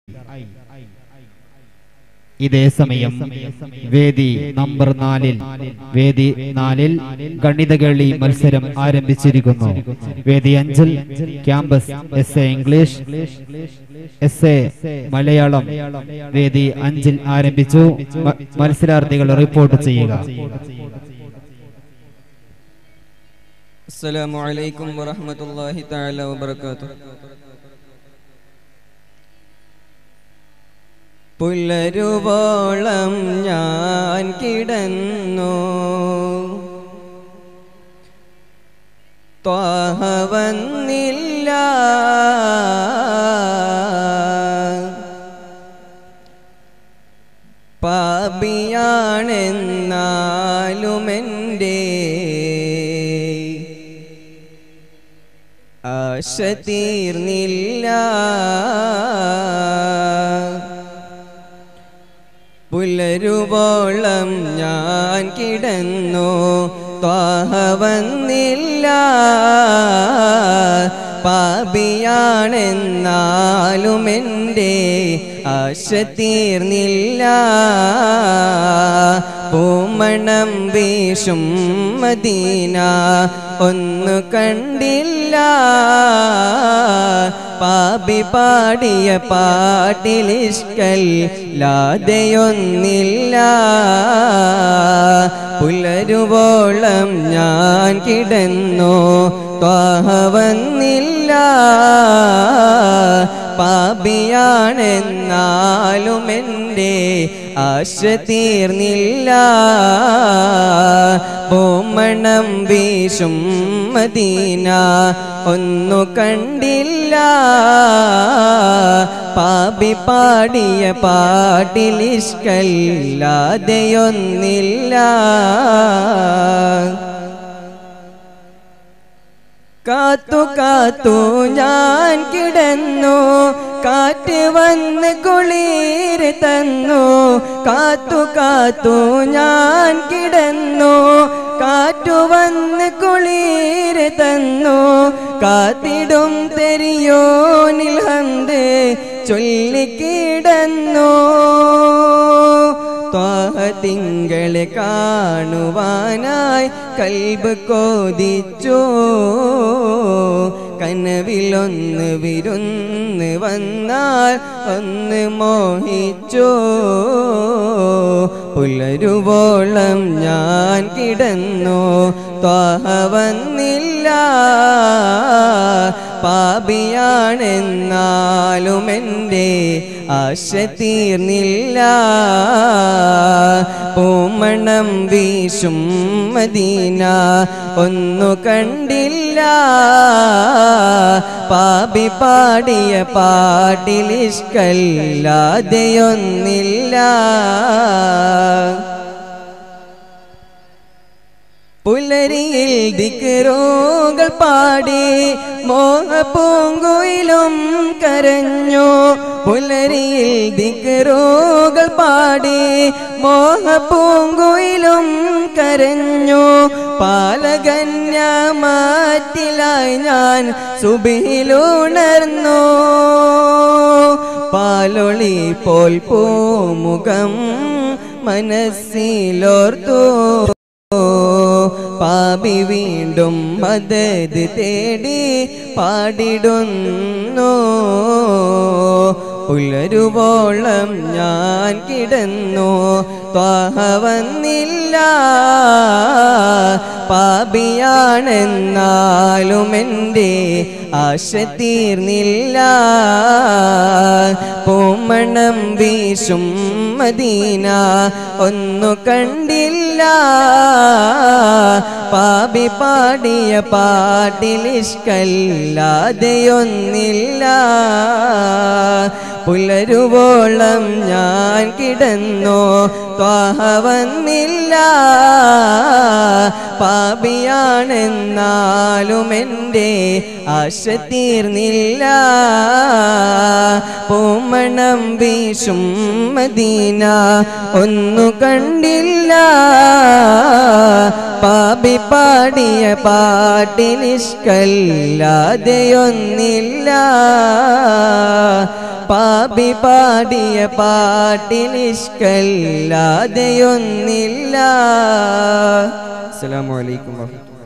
ഇതേ സമയം വേദി നമ്പർ നാലിൽ വേദി നാലിൽ ഗണിതകളി മത്സരം ആരംഭിച്ചിരിക്കുന്നു വേദി അഞ്ചിൽ campus S A English S A Malayalam വേദി അഞ്ചിൽ ആരംഭിച്ചു മ- മത്സരാർത്ഥികൾ റിപ്പോർട്ട് ചെയ്യുക السلام عليكم ورحمة الله تعالى وبركاته പുലരുവോളം ഞാൻ കിടന്നു ത്വാഹ വന്നില്ല പാപിയാണെന്നാലുമെൻ്റെ ആശ തീർന്നില്ല പുലരുവോളം ഞാൻ കിടന്നു ത്വാഹ വന്നില്ല പാപിയാണെന്നാലും എൻ്റെ ആശ തീർന്നില്ല പൂമണം വീശും മദീന ഒന്നു കണ്ടില്ല പാപി പാടിയ പാട്ടിലിഷ്കൽ ലാതയൊന്നില്ല പുലരുവോളം ഞാൻ കിടന്നു ത്വാഹ വന്നില്ല പാപിയാണെന്നാലും എൻ്റെ ആശ തീർന്നില്ല പൂമണം വീശും മദീന ഒന്നു കണ്ടില്ല പാപി പാടിയ പാട്ടിലിഷ്കല്ലാതെയൊന്നില്ല കാത്തു കാത്തു ഞാൻ കിടന്നു കാറ്റ് വന്ന് കുളിര് തന്നു കാത്തു കാത്തു ഞാൻ കിടന്നു കാറ്റു വന്ന് കുളിര് തന്നു കാത്തിടും തെരിയോ നിൽഹന്ത് ചൊല്ലിക്കിടന്നു ത്വാഹ തിങ്കളെ കാണുവാനായി കൽബ് കോതിച്ചോ കനവിലൊന്ന് വിരുന്ന് വന്നാൽ ഒന്ന് മോഹിച്ചോ പുലരുവോളം ഞാൻ കിടന്നു ത്വാഹ വന്നില്ല പാപിയാണെന്നാലും എൻ്റെ ആശ തീർന്നില്ല പൂമണം വീശും മദീന ഒന്നു കണ്ടില്ല പാപി പാടിയ പാട്ടിലിഷ്കല്ലാതെയൊന്നില്ല പുലരിയിൽ ദിക്കറോകൾ പാടി മോഹപ്പൂങ്കുയിലും കരഞ്ഞു പുലരിയിൽ ദിക്കറോകൾ പാടി മോഹപ്പൂങ്കുയിലും കരഞ്ഞു പാലകന്യാമാറ്റിലായി ഞാൻ സുബിയിലുണർന്നു പാലൊളി പോൽ പൂമുഖം മനസ്സിലോർത്തു പാപി വീണ്ടും മദത് തേടി പാടിടുന്നു പുലരുവോളം ഞാൻ കിടന്നു ത്വാഹ വന്നില്ല പാപിയാണെന്നാലും എൻ്റെ ആശ തീർന്നില്ല പൂമണം വീശും മദീന ഒന്നു കണ്ടില്ല പാപി പാടിയ പാട്ടിലിഷ്കല്ലാതെയൊന്നില്ല പുലരുവോളം ഞാൻ കിടന്നു ത്വാഹ വന്നില്ല പാപിയാണെന്നാലും എൻ്റെ ആശ തീർന്നില്ല പൂമണം വീശും മദീന ഒന്നു കണ്ടില്ല പാപി പാടിയ പാട്ടിനിഷ്കല്ലാതെയൊന്നില്ല പാപി പാടിയ പാട്ടിനിഷ്കല്ലാതെയൊന്നില്ല അസ്സലാമു അലൈക്കും വറഹ്മത്തുള്ളാഹി